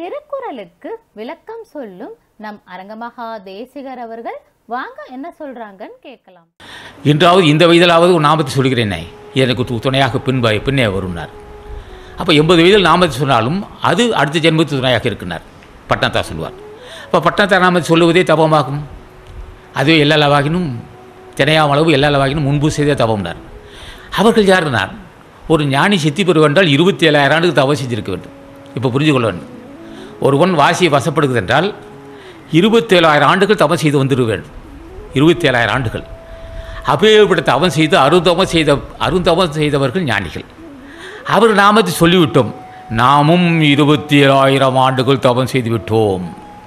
திருக்குறளுக்கு விளக்கம் சொல்லும் நம் அரங்கமகா தேசிகர் அவர்கள் வாங்க என்ன சொல்றாங்கன்னு கேட்கலாம் இன்றாவது இந்த வயதிலாவது ஒரு நாமத்தை சொல்கிறேனே எனக்கு து- துணையாக பின்ப பின்னே வரும்னார் அப்போ எண்பது வயதில் நாமத்தை சொன்னாலும் அது அடுத்த ஜென்மத்துக்கு துணையாக இருக்குனார் பட்டணத்தார் சொல்லுவார் அப்போ பட்டணத்தார் நாமத்தை சொல்லுவதே தபமாகும் அதுவே எல்லாளவாகினும் தினையாமளவு எல்லாளவாகினும் முன்பு செய்தே தபம்னார் அவர்கள் யாருனார் ஒரு ஞானி சித்தி பெறுவ என்றால் இருபத்தி ஏழாயிரம் ஆண்டுக்கு தவம் செஞ்சிருக்க வேண்டும் இப்போ புரிஞ்சு கொள்ள வேண்டும் ஒருவன் வாசியை வசப்படுகிறது என்றால் இருபத்தேழாயிரம் ஆண்டுகள் தவம் செய்து வந்துட வேண்டும் இருபத்தேழாயிரம் ஆண்டுகள் அப்பேற்பட்ட தவம் செய்து அருந்தவம் செய்த அருந்தவம் செய்தவர்கள் ஞானிகள் அவர் நாமத்தை சொல்லிவிட்டோம் நாமும் இருபத்தி ஏழாயிரம் ஆண்டுகள் தவம் செய்து விட்டோம்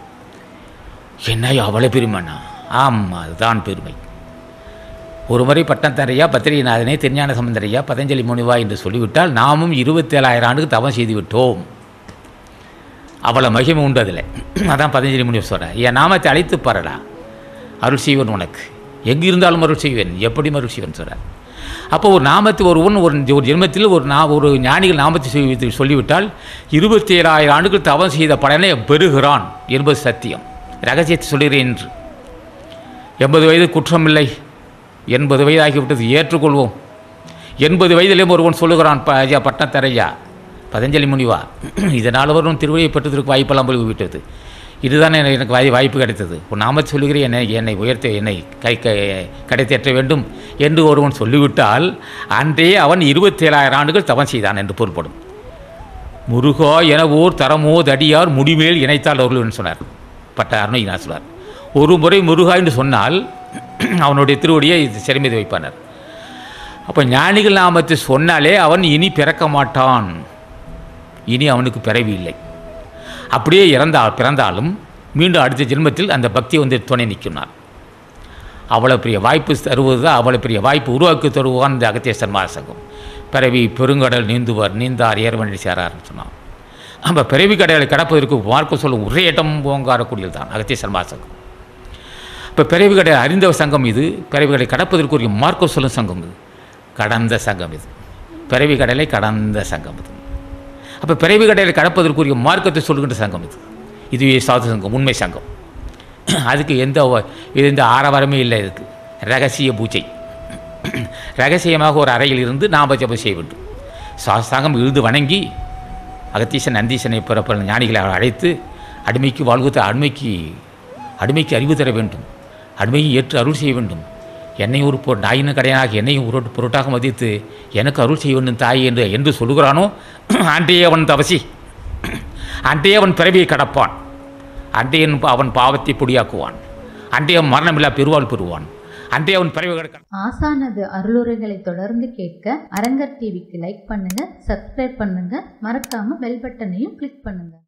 என்ன அவ்வளோ பெருமைண்ணா ஆமாம் அதுதான் பெருமை ஒரு முறை பட்டத்தரையா பத்திரிகைநாதனே திருஞான சம்பந்தரையா பதஞ்சலி முனிவா என்று சொல்லிவிட்டால் நாமும் இருபத்தேழாயிரம் ஆண்டுக்கு தவம் செய்து விட்டோம் அவ்வளோ மகிமை உண்டு அதில் அதான் பதஞ்சலி முனிவர் சொல்கிறேன் என் நாமத்தை அழைத்து பாருடா அருள் செய்வன் உனக்கு எங்கே இருந்தாலும் அருள் செய்வேன் எப்படி அருள் செய்வேன் சொல்கிறார் அப்போ ஒரு நாமத்தை ஒருவன் ஒரு ஒரு ஜென்மத்தில் ஒரு நா ஒரு ஞானிகள் நாமத்தை சொல்லி- சொல்லிவிட்டால் இருபத்தி ஏழாயிரம் ஆண்டுகள் தவம் செய்த பலனை பெறுகிறான் என்பது சத்தியம் ரகசியத்தை சொல்கிறேன் என்று எண்பது வயது குற்றமில்லை எண்பது வயதாகிவிட்டது ஏற்றுக்கொள்வோம் எண்பது வயதிலே ஒருவன் சொல்லுகிறான் ப ஐயா பட்டத்தரையா பதஞ்சலி முனிவா இதனால் ஒருவன் திருவடியை பெற்றதற்கு வாய்ப்பெல்லாம் போய் விட்டது இதுதான் எனக்கு எனக்கு வாய் வாய்ப்பு கிடைத்தது உன் நாமத்தை சொல்லுகிறேன் என்னை என்னை உயர்த்த என்னை கை கை கிடைத்தேற்ற வேண்டும் என்று ஒருவன் சொல்லிவிட்டால் அன்றே அவன் இருபத்தேழாயிரம் ஆண்டுகள் தவம் செய்தான் என்று பொருள்படும் முருகா என ஓர் தரமோ தடியார் முடிமேல் இணைத்தால் அவர்கள் சொன்னார் பட்ட அருணகிரிநாதர் சொன்னார் ஒரு முறை முருகா என்று சொன்னால் அவனுடைய திருவடியை சிறை மீது வைப்பானார் அப்போ ஞானிகள் நாமத்தை சொன்னாலே அவன் இனி பிறக்க மாட்டான் இனி அவனுக்கு பிறவி இல்லை அப்படியே இறந்தா பிறந்தாலும் மீண்டும் அடுத்த ஜென்மத்தில் அந்த பக்தி வந்து துணை நிற்கினார் அவ்வளோ பெரிய வாய்ப்பு தருவது தான் அவ்வளோ பெரிய வாய்ப்பு உருவாக்கி தருவான் இந்த அகத்திய சன்மார சங்கம் பிறவி பெருங்கடல் நீந்துவர் நீந்தார் ஏர்வழி சேரார்னு சொன்னான் நம்ம பிறவி கடலை கடப்பதற்கு மார்க்க சொல்லும் ஒரே இடம் ஓங்காரக்கூடியது தான் அகத்திய சன்மார சங்கம் இப்போ பிறவி கடை அறிந்த சங்கம் இது பிறவி கடை கடப்பதற்குரிய மார்க்க சொல்லும் சங்கம் இது கடந்த சங்கம் இது பிறவி கடலை கடந்த சங்கம் இது அப்போ பிறவி கடையில் கடப்பதற்குரிய மார்க்கத்தை சொல்லுகின்ற சங்கம் இது இதுவே சாது சங்கம் உண்மை சங்கம் அதுக்கு எந்த வ- இது எந்த ஆரவாரமே இல்லை இதுக்கு ரகசிய பூஜை ரகசியமாக ஒரு அறையில் இருந்து நாம ஜபம் செய்ய வேண்டும் சாஸ்தாங்கம் இழுந்து வணங்கி அகத்தீசன் நந்தீசனை பிறப்ப ஞானிகளை அழைத்து அடிமைக்கு வாழ்வு த- அடிமைக்கு அடிமைக்கு அறிவு தர வேண்டும் அடிமையை ஏற்று அருள் செய்ய வேண்டும் என்னை ஒரு பொ நாயின கடையனாக என்னையும் ஒரு பொருட்டாக மதித்து எனக்கு அருள் செய்ய வேண்டும் தாய் என்று என்று சொல்லுகிறானோ அன்றையே அவன் தவசி அன்றையே அவன் பிறவியை கடப்பான் அன்றைய அவன் பாவத்தை பொடியாக்குவான் அன்றைய மரணமில்லா பெருவாள் பெறுவான் அன்றைய அவன் பிறவி கடக்க ஆசானது அருளுரைகளை தொடர்ந்து கேட்க அரங்கர் டிவிக்கு லைக் பண்ணுங்க சப்ஸ்கிரைப் பண்ணுங்க மறக்காம பெல் பட்டனையும் கிளிக் பண்ணுங்க